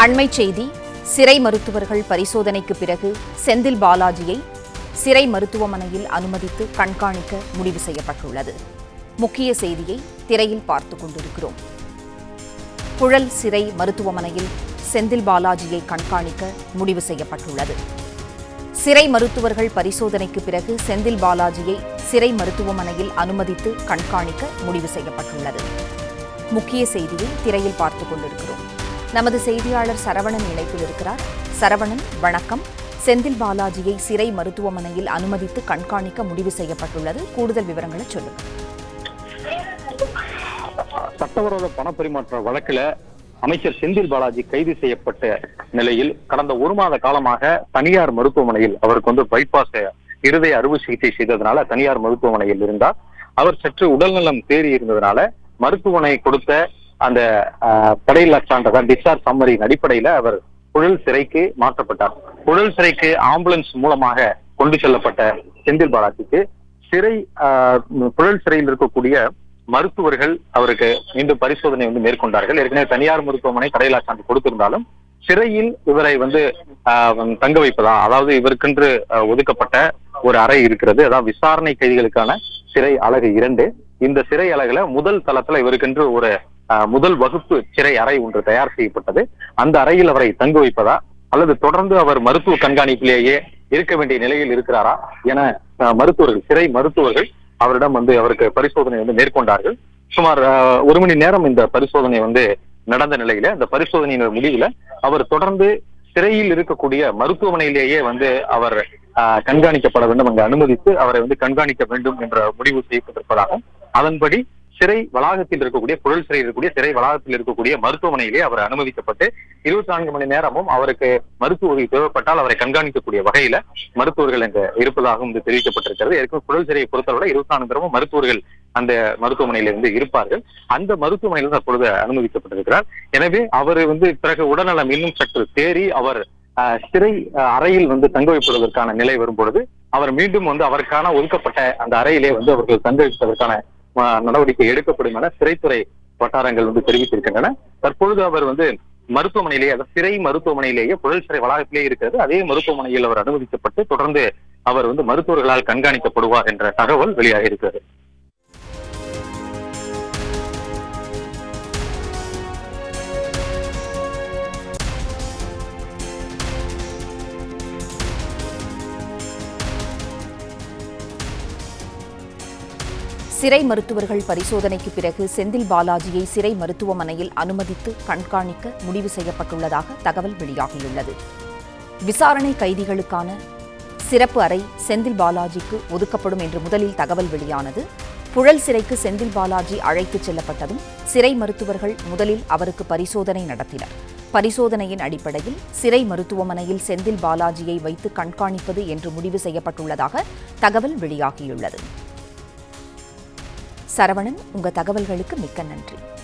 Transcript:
அண்மைச் செய்தி சிறை மருத்துவர்கள் பரிசோதனைக்கு பிறகு செந்தில் பாலாஜியை சிறை மருத்துவமனையில் அனுமதித்து கண்காணிக்க முடிவு செய்யப்பட்டுள்ளது முக்கிய செய்தியை திரையில் பார்த்துக் கொண்டிருக்கிறோம் புழல் சிறை மருத்துவமனையில் செந்தில் பாலாஜியை கண்காணிக்க முடிவு செய்யப்பட்டுள்ளது சிறை மருத்துவர்கள் பரிசோதனைக்கு பிறகு செந்தில் பாலாஜியை சிறை மருத்துவமனையில் அனுமதித்து கண்காணிக்க முடிவு செய்யப்பட்டுள்ளது முக்கிய செய்தியை திரையில் பார்த்துக் கொண்டிருக்கிறோம் நமது செய்தியாளர் சரவணன் இணைப்பில் இருக்கிறார் சரவணன் வணக்கம் செந்தில் பாலாஜியை சிறை மருத்துவமனையில் அனுமதித்து கண்காணிக்க முடிவு செய்யப்பட்டுள்ளது கூடுதல் விவரங்களை சொல்லுங்கள் சட்டவிரோத பணப்பரிமாற்ற வழக்குல அமைச்சர் செந்தில் பாலாஜி கைது செய்யப்பட்ட நிலையில் கடந்த ஒரு மாத காலமாக தனியார் மருத்துவமனையில் அவருக்கு வந்து பைபாஸ் இருதய அறுவை சிகிச்சை செய்ததுனால தனியார் மருத்துவமனையில் இருந்தார் அவர் சற்று உடல்நலம் தேறி இருந்ததுனால மருத்துவமனை கொடுத்த அந்த படையில்லா சான்றிதழ் டிஸ்சார்ஜ் சம்மரியின் அடிப்படையில அவர் புழல் சிறைக்கு மாற்றப்பட்டார் புழல் சிறைக்கு ஆம்புலன்ஸ் மூலமாக கொண்டு செல்லப்பட்ட செந்தில் பாலாஜிக்கு சிறை ஆஹ், புழல் சிறையில் இருக்கக்கூடிய மருத்துவர்கள் அவருக்கு மீண்டும் பரிசோதனை வந்து மேற்கொண்டார்கள் ஏற்கனவே தனியார் மருத்துவமனை கடையிலா சான்று கொடுத்திருந்தாலும் சிறையில் இவரை வந்து ஆஹ், தங்க வைப்பதா அதாவது இவருக்கென்று ஆஹ், ஒதுக்கப்பட்ட ஒரு அறை இருக்கிறது அதாவது விசாரணை கைதிகளுக்கான சிறை அலகு இரண்டு இந்த சிறை அலகுல முதல் தளத்துல இவருக்கென்று ஒரு ஆஹ், முதல் வகுப்பு சிறை அறை ஒன்று தயார் செய்யப்பட்டது அந்த அறையில் அவரை தங்க வைப்பதா அல்லது தொடர்ந்து அவர் மருத்துவ கண்காணிப்பிலேயே இருக்க வேண்டிய நிலையில் இருக்கிறாரா என ஆஹ், மருத்துவர்கள் சிறை மருத்துவர்கள் அவரிடம் வந்து அவருக்கு பரிசோதனை வந்து மேற்கொண்டார்கள் சுமார் ஆஹ், ஒரு மணி நேரம் இந்த பரிசோதனை வந்து நடந்த நிலையில அந்த பரிசோதனையின் முடிவுல அவர் தொடர்ந்து சிறையில் இருக்கக்கூடிய மருத்துவமனையிலேயே வந்து அவர் ஆஹ், கண்காணிக்கப்பட வேண்டும் அங்கு அனுமதித்து அவரை வந்து கண்காணிக்க வேண்டும் என்ற முடிவு செய்யப்பட்டிருப்பதாகவும் அதன்படி சிறை வளாகத்தில் இருக்கக்கூடிய புழல் சிறையில் இருக்கக்கூடிய சிறை வளாகத்தில் இருக்கக்கூடிய மருத்துவமனையிலே அவர் அனுமதிக்கப்பட்டு இருபத்தி நான்கு மணி நேரமும் அவருக்கு மருத்துவ உதவி தேவைப்பட்டால் அவரை கண்காணிக்கக்கூடிய வகையில மருத்துவர்கள் அங்கு இருப்பதாகவும் இது தெரிவிக்கப்பட்டிருக்கிறது ஏற்கனவே புழல் சிறையை பொறுத்தவரை இருபத்தி நான்கு நேரமும் மருத்துவர்கள் அந்த மருத்துவமனையிலிருந்து இருப்பார்கள் அந்த மருத்துவமனையிலிருந்து அப்பொழுது அனுமதிக்கப்பட்டிருக்கிறார் எனவே அவர் வந்து பிறகு உடல்நலம் இன்னும் சற்று தேறி அவர் ஆஹ், சிறை ஆஹ், அறையில் வந்து தங்க வைப்பதற்கான நிலை வரும் பொழுது அவர் மீண்டும் வந்து அவருக்கான ஒதுக்கப்பட்ட அந்த அறையிலே வந்து அவர்கள் தங்க வைப்பதற்கான ஆஹ், நடவடிக்கை எடுக்கப்படும் என சிறைத்துறை வட்டாரங்கள் வந்து தெரிவித்திருக்கின்றன தற்பொழுது அவர் வந்து மருத்துவமனையிலேயே அதாவது சிறை மருத்துவமனையிலேயே புழல் சிறை வளாகத்திலேயே இருக்கிறது அதே மருத்துவமனையில் அவர் அனுமதிக்கப்பட்டு தொடர்ந்து அவர் வந்து மருத்துவர்களால் கண்காணிக்கப்படுவார் என்ற தகவல் வெளியாகி இருக்கிறது சிறை மருத்துவர்கள் பரிசோதனைக்கு பிறகு செந்தில் பாலாஜியை சிறை மருத்துவமனையில் அனுமதித்து கண்காணிக்க முடிவு செய்யப்பட்டுள்ளதாக தகவல் வெளியாகியுள்ளது விசாரணை கைதிகளுக்கான சிறப்பு அறை செந்தில் பாலாஜிக்கு ஒதுக்கப்படும் என்று முதலில் தகவல் வெளியானது புழல் சிறைக்கு செந்தில் பாலாஜி அழைத்துச் செல்லப்பட்டதும் சிறை மருத்துவர்கள் முதலில் அவருக்கு பரிசோதனை நடத்தினர் பரிசோதனையின் அடிப்படையில் சிறை மருத்துவமனையில் செந்தில் பாலாஜியை வைத்து கண்காணிப்பது என்று முடிவு செய்யப்பட்டுள்ளதாக தகவல் வெளியாகியுள்ளது சரவணன் உங்க தகவல்களுக்கு மிக்க நன்றி